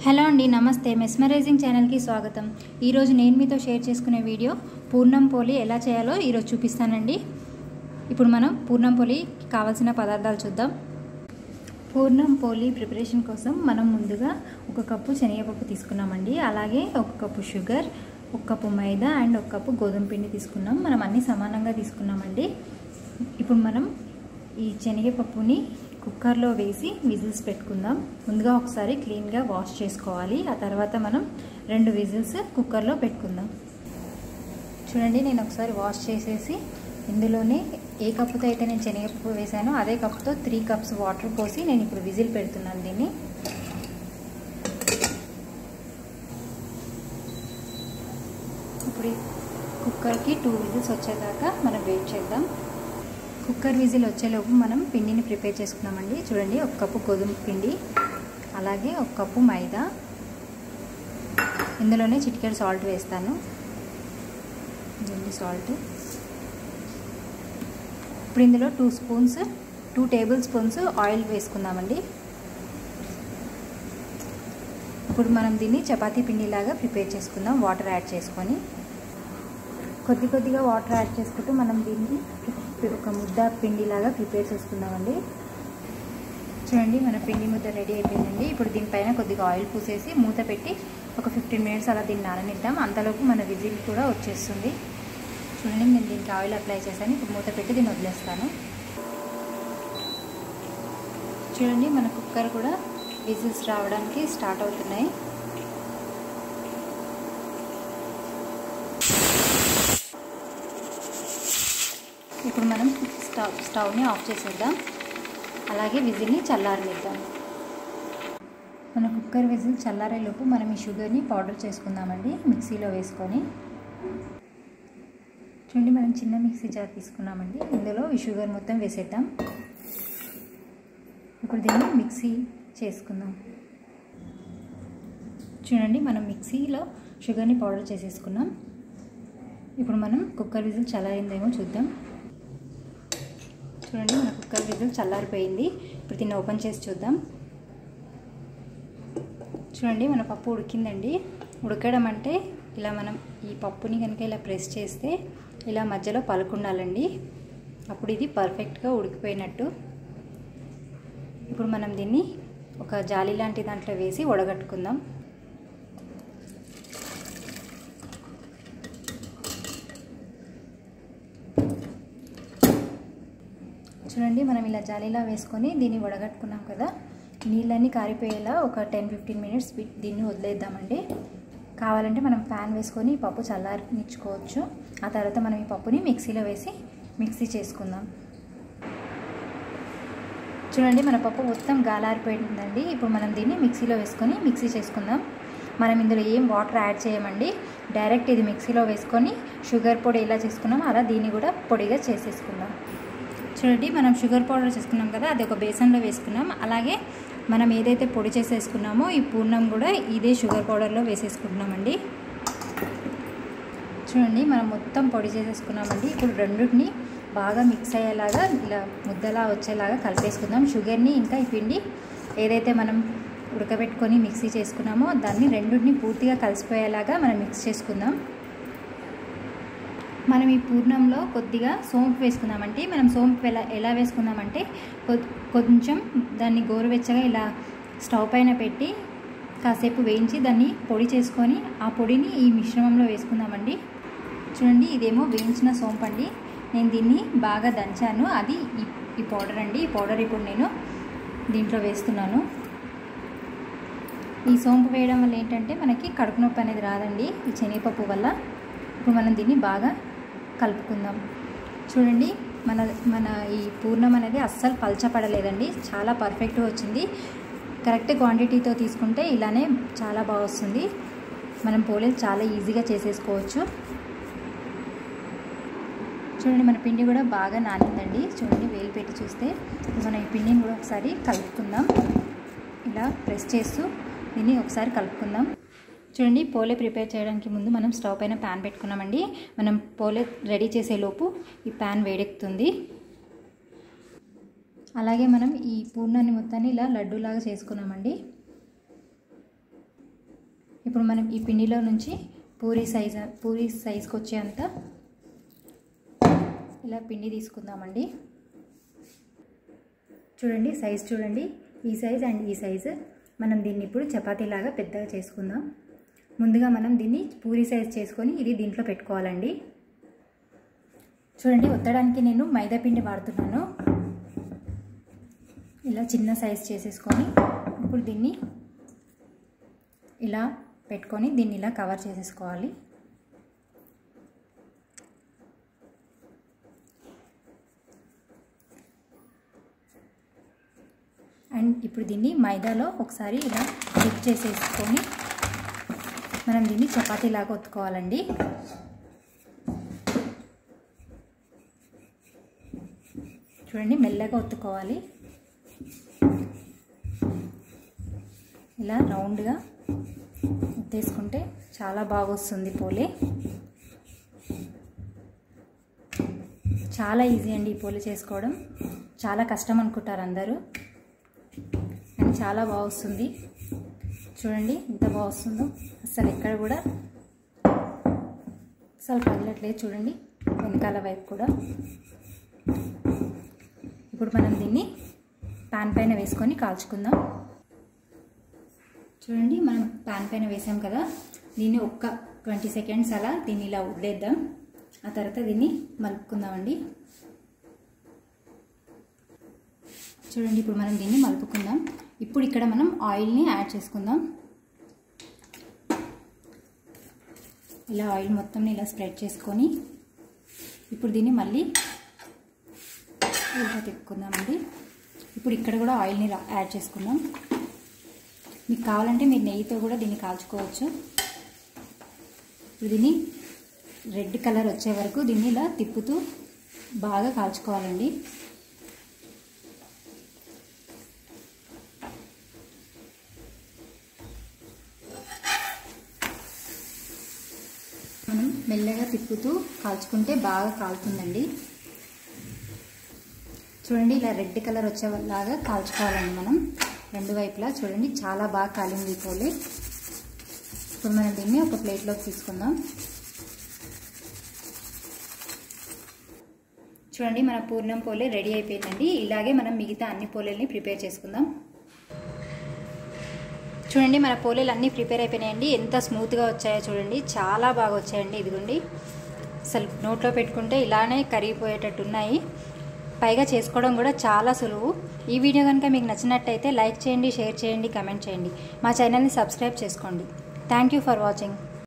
hello అండి నమస్తే mesmerising ఛానల్కి స్వాగతం ఈరోజు నేను మీతో షేర్ చేసుకునే వీడియో పూర్ణం పోలి ఎలా చేయాలో ఈరోజు చూపిస్తానండి ఇప్పుడు మనం పూర్ణం పోలి కావాల్సిన పదార్థాలు చూద్దాం పూర్ణం పోలి ప్రిపరేషన్ కోసం మనం ముందుగా ఒక కప్పు శనగపప్పు తీసుకున్నామండి అలాగే ఒక కప్పు షుగర్ ఒక కప్పు మైదా అండ్ ఒక కప్పు గోధుమ పిండి తీసుకున్నాం మనం అన్నీ సమానంగా తీసుకున్నామండి ఇప్పుడు మనం ఈ శనగపప్పుని కుక్కర్లో వేసి విజిల్స్ పెట్టుకుందాం ముందుగా ఒకసారి క్లీన్గా వాష్ చేసుకోవాలి ఆ తర్వాత మనం రెండు విజిల్స్ కుక్కర్లో పెట్టుకుందాం చూడండి నేను ఒకసారి వాష్ చేసేసి ఇందులోనే ఏ కప్పుతో అయితే నేను శనగపప్పు వేసానో అదే కప్పుతో త్రీ కప్స్ వాటర్ పోసి నేను ఇప్పుడు విజిల్ పెడుతున్నాను దీన్ని ఇప్పుడు కుక్కర్కి టూ విజిల్స్ వచ్చేదాకా మనం వెయిట్ చేద్దాం కుక్కర్ విజిల్ వచ్చేలోపు మనం పిండిని ప్రిపేర్ చేసుకున్నామండి చూడండి ఒక కప్పు గోధుమ పిండి అలాగే ఒక కప్పు మైదా ఇందులోనే చిటికెడు సాల్ట్ వేస్తాను ఇదండి సాల్ట్ ఇప్పుడు ఇందులో two spoons two tablespoons oil వేసుకుందామండి ఇప్పుడు మనం దీన్ని చపాతీ పిండిలాగా ప్రిపేర్ చేసుకుందాం వాటర్ యాడ్ చేసుకొని కొద్ది కొద్దిగా వాటర్ యాడ్ చేసుకుంటూ మనం దీన్ని ఒక ముద్ద పిండిలాగా ప్రిపేర్ చేసుకుందామండి చూడండి మన పిండి ముద్ద రెడీ అయిపోయిందండి ఇప్పుడు దీనిపైన కొద్దిగా ఆయిల్ పూసేసి మూత పెట్టి ఒక ఫిఫ్టీన్ మినిట్స్ అలా దీన్ని నాననిద్దాం అంతలోపు మన విజిల్ కూడా వచ్చేస్తుంది చూడండి నేను దీనికి ఆయిల్ అప్లై చేశాను ఇప్పుడు మూత పెట్టి దీన్ని వదిలేస్తాను చూడండి మన కుక్కర్ కూడా విజిల్స్ రావడానికి స్టార్ట్ అవుతున్నాయి ఇప్పుడు మనం స్టవ్ స్టవ్ని ఆఫ్ చేసేద్దాం అలాగే విజిల్ని చల్లారనిద్దాం మన కుక్కర్ విజిల్ చల్లారేలోపు మనం ఈ షుగర్ని పౌడర్ చేసుకుందామండి మిక్సీలో వేసుకొని చూడండి మనం చిన్న మిక్సీ జార్ తీసుకున్నామండి ఇందులో ఈ షుగర్ మొత్తం వేసేద్దాం ఇప్పుడు దీన్ని మిక్సీ చేసుకుందాం చూడండి మనం మిక్సీలో షుగర్ని పౌడర్ చేసేసుకున్నాం ఇప్పుడు మనం కుక్కర్ విజిల్ చల్లారిందేమో చూద్దాం చూడండి మన కుక్కర్ విజిల్ చల్లారిపోయింది ఇప్పుడు దీన్ని ఓపెన్ చేసి చూద్దాం చూడండి మన పప్పు ఉడికిందండి ఉడకడం అంటే ఇలా మనం ఈ పప్పుని కనుక ఇలా ప్రెస్ చేస్తే ఇలా మధ్యలో పలుకుండాలండి అప్పుడు ఇది పర్ఫెక్ట్గా ఉడికిపోయినట్టు ఇప్పుడు మనం దీన్ని ఒక జాలి లాంటి దాంట్లో వేసి వడగట్టుకుందాం చూడండి మనం ఇలా జాలీలా వేసుకొని దీన్ని వడగట్టుకున్నాం కదా నీళ్ళన్నీ కారిపోయేలా ఒక టెన్ ఫిఫ్టీన్ మినిట్స్ దీన్ని వదిలేద్దామండి కావాలంటే మనం ఫ్యాన్ వేసుకొని ఈ పప్పు చల్లారించుకోవచ్చు ఆ తర్వాత మనం ఈ పప్పుని మిక్సీలో వేసి మిక్సీ చేసుకుందాం చూడండి మన పప్పు మొత్తం గాలారిపోయిందండి ఇప్పుడు మనం దీన్ని మిక్సీలో వేసుకొని మిక్సీ చేసుకుందాం మనం ఇందులో ఏం వాటర్ యాడ్ చేయమండి డైరెక్ట్ ఇది మిక్సీలో వేసుకొని షుగర్ పొడి ఎలా చేసుకున్నామో అలా దీన్ని కూడా పొడిగా చేసేసుకుందాం చూడండి మనం షుగర్ పౌడర్ చేసుకున్నాం కదా అది ఒక బేసన్లో వేసుకున్నాం అలాగే మనం ఏదైతే పొడి చేసేసుకున్నామో ఈ పూర్ణం కూడా ఇదే షుగర్ పౌడర్లో వేసేసుకుంటున్నామండి చూడండి మనం మొత్తం పొడి చేసేసుకున్నామండి ఇప్పుడు రెండుని బాగా మిక్స్ అయ్యేలాగా ఇలా ముద్దలా వచ్చేలాగా కలిపేసుకుందాం షుగర్ని ఇంకా ఈ పిండి ఏదైతే మనం ఉడకబెట్టుకొని మిక్సీ చేసుకున్నామో దాన్ని రెండుని పూర్తిగా కలిసిపోయేలాగా మనం మిక్స్ చేసుకుందాం మనం ఈ పూర్ణంలో కొద్దిగా సోంపు వేసుకుందామంటే మనం సోంపు ఎలా ఎలా వేసుకుందామంటే కొంచెం దాన్ని గోరువెచ్చగా ఇలా స్టవ్ పైన పెట్టి కాసేపు వేయించి దాన్ని పొడి చేసుకొని ఆ పొడిని ఈ మిశ్రమంలో వేసుకుందామండి చూడండి ఇదేమో వేయించిన సోంపు అండి నేను దీన్ని బాగా దంచాను అది ఈ పౌడర్ అండి ఈ పౌడర్ ఇప్పుడు నేను దీంట్లో వేస్తున్నాను ఈ సోంపు వేయడం వల్ల ఏంటంటే మనకి కడుపు నొప్పి అనేది రాదండి ఈ శనగపప్పు వల్ల ఇప్పుడు మనం దీన్ని బాగా కలుపుకుందాం చూడండి మన మన ఈ పూర్ణం అనేది అస్సలు పలచపడలేదండి చాలా పర్ఫెక్ట్గా వచ్చింది కరెక్ట్ క్వాంటిటీతో తీసుకుంటే ఇలానే చాలా బాగా వస్తుంది మనం పోలేలు చాలా ఈజీగా చేసేసుకోవచ్చు చూడండి మన పిండి కూడా బాగా నానిందండి చూడండి వేలు పెట్టి చూస్తే మనం ఈ పిండిని కూడా ఒకసారి కలుపుకుందాం ఇలా ప్రెస్ చేస్తూ దీన్ని ఒకసారి కలుపుకుందాం చూడండి పోలే ప్రిపేర్ చేయడానికి ముందు మనం స్టవ్ పైన ప్యాన్ పెట్టుకున్నామండి మనం పోలే రెడీ చేసేలోపు ఈ ప్యాన్ వేడెక్కుతుంది అలాగే మనం ఈ పూర్ణాన్ని మొత్తాన్ని ఇలా లడ్డూలాగా చేసుకున్నామండి ఇప్పుడు మనం ఈ పిండిలో నుంచి పూరి సైజ్ పూరి సైజ్కి వచ్చేంత ఇలా పిండి తీసుకుందామండి చూడండి సైజ్ చూడండి ఈ సైజ్ అండ్ ఈ సైజు మనం దీన్ని ఇప్పుడు చపాతీలాగా పెద్దగా చేసుకుందాం ముందుగా మనం దీన్ని పూరి సైజ్ చేసుకొని ఇది దీంట్లో పెట్టుకోవాలండి చూడండి ఒత్తడానికి నేను మైదా పిండి వాడుతున్నాను ఇలా చిన్న సైజ్ చేసేసుకొని ఇప్పుడు దీన్ని ఇలా పెట్టుకొని దీన్ని ఇలా కవర్ చేసేసుకోవాలి అండ్ ఇప్పుడు దీన్ని మైదాలో ఒకసారి ఇలా డిప్ చేసేసుకొని మనం దీన్ని చపాతీలాగా ఒత్తుకోవాలండి చూడండి మెల్లగా ఒత్తుకోవాలి ఇలా రౌండ్గా ఒత్తేసుకుంటే చాలా బాగా వస్తుంది పోలే చాలా ఈజీ అండి ఈ పోలే చేసుకోవడం చాలా కష్టం అనుకుంటారు అందరూ అని చాలా బాగా వస్తుంది చూడండి ఎంత బాగా వస్తుందో అసలు ఎక్కడ కూడా అసలు పగలట్లేదు చూడండి వెనకాల వైపు కూడా ఇప్పుడు మనం దీన్ని పాన్ పైన వేసుకొని కాల్చుకుందాం చూడండి మనం పాన్ పైన వేసాం కదా దీన్ని ఒక్క ట్వంటీ సెకండ్స్ అలా దీన్ని ఇలా వదిలేద్దాం ఆ తర్వాత దీన్ని మలుపుకుందామండి చూడండి ఇప్పుడు మనం దీన్ని మలుపుకుందాం ఇప్పుడు ఇక్కడ మనం ఆయిల్ని యాడ్ చేసుకుందాం ఇలా ఆయిల్ మొత్తం ఇలా స్ప్రెడ్ చేసుకొని ఇప్పుడు దీన్ని మళ్ళీ ఉల్టా తిప్పుకుందామండి ఇప్పుడు ఇక్కడ కూడా ఆయిల్ని యాడ్ చేసుకుందాం మీకు కావాలంటే మీరు నెయ్యితో కూడా దీన్ని కాల్చుకోవచ్చు ఇప్పుడు దీన్ని రెడ్ కలర్ వచ్చే వరకు దీన్ని ఇలా తిప్పుతూ బాగా కాల్చుకోవాలండి మనం మెల్లగా తిప్పుతూ కాల్చుకుంటే బాగా కాలుతుందండి చూడండి ఇలా రెడ్ కలర్ వచ్చేలాగా కాల్చుకోవాలండి మనం రెండు వైపులా చూడండి చాలా బాగా కాలింది ఈ పోలే ఇప్పుడు మనం దీన్ని ఒక ప్లేట్లోకి తీసుకుందాం చూడండి మన పూర్ణం పోలే రెడీ అయిపోయిందండి ఇలాగే మనం మిగతా అన్ని పోలేల్ని ప్రిపేర్ చేసుకుందాం చూడండి మన పోలేలు అన్నీ ప్రిపేర్ అయిపోయినాయండి ఎంత స్మూత్గా వచ్చాయో చూడండి చాలా బాగా వచ్చాయండి ఇదిగోండి అసలు నోట్లో పెట్టుకుంటే ఇలానే కరిగిపోయేటట్టు ఉన్నాయి పైగా చేసుకోవడం కూడా చాలా సులువు ఈ వీడియో కనుక మీకు నచ్చినట్టయితే లైక్ చేయండి షేర్ చేయండి కమెంట్ చేయండి మా ఛానల్ని సబ్స్క్రైబ్ చేసుకోండి థ్యాంక్ యూ ఫర్ వాచింగ్